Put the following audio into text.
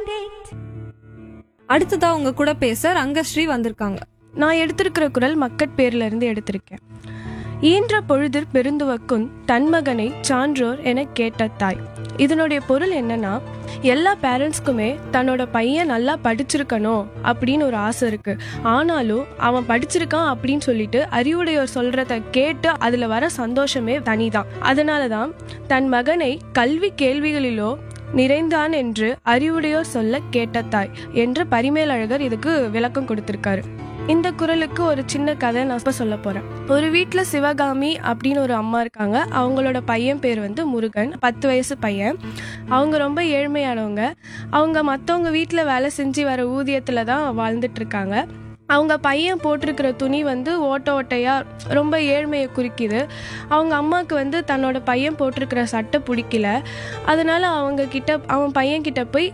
அடுத்ததா உங்க கூட பேச ரங்கஸ்ரீ வந்திருக்காங்க நான் எடுத்திருக்கிற குரல் மக்கட்பேர்ல இருந்து எடுத்திருக்கேன் ஈன்ற பொழுதிற் பெருந்துவக்கும் தன்மகனை சான்றோர் என கேட்ட தாய் இதனுடைய பொருள் என்னன்னா எல்லா பேரண்ட்ஸ்க்குமே தன்னோட பையன் நல்லா படிச்சிருக்கணும் அப்படின்னு ஒரு ஆசை இருக்கு ஆனாலும் அவன் படிச்சிருக்கான் அப்படின்னு சொல்லிட்டு அறிவுடையோர் சொல்றத கேட்டு அதுல வர சந்தோஷமே தனிதான் அதனாலதான் தன் மகனை கல்வி கேள்விகளிலோ நிறைந்தான் என்று அறிவுடையோர் சொல்ல கேட்ட தாய் என்று பரிமேலழகர் இதுக்கு விளக்கம் கொடுத்திருக்காரு இந்த குரலுக்கு ஒரு சின்ன கதை நான் இப்ப சொல்ல போறேன் ஒரு வீட்ல சிவகாமி அப்படின்னு ஒரு அம்மா இருக்காங்க அவங்களோட பையன் பேர் வந்து முருகன் பத்து வயசு பையன் அவங்க ரொம்ப ஏழ்மையானவங்க அவங்க மற்றவங்க வீட்டில் வேலை செஞ்சு வர ஊதியத்தில் தான் வாழ்ந்துட்டு இருக்காங்க அவங்க பையன் போட்டிருக்கிற துணி வந்து ஓட்ட ஓட்டையா ரொம்ப ஏழ்மையை குறிக்குது அவங்க அம்மாவுக்கு வந்து தன்னோட பையன் போட்டிருக்கிற சட்டை பிடிக்கல அதனால அவங்க கிட்ட அவன் பையன் கிட்ட போய்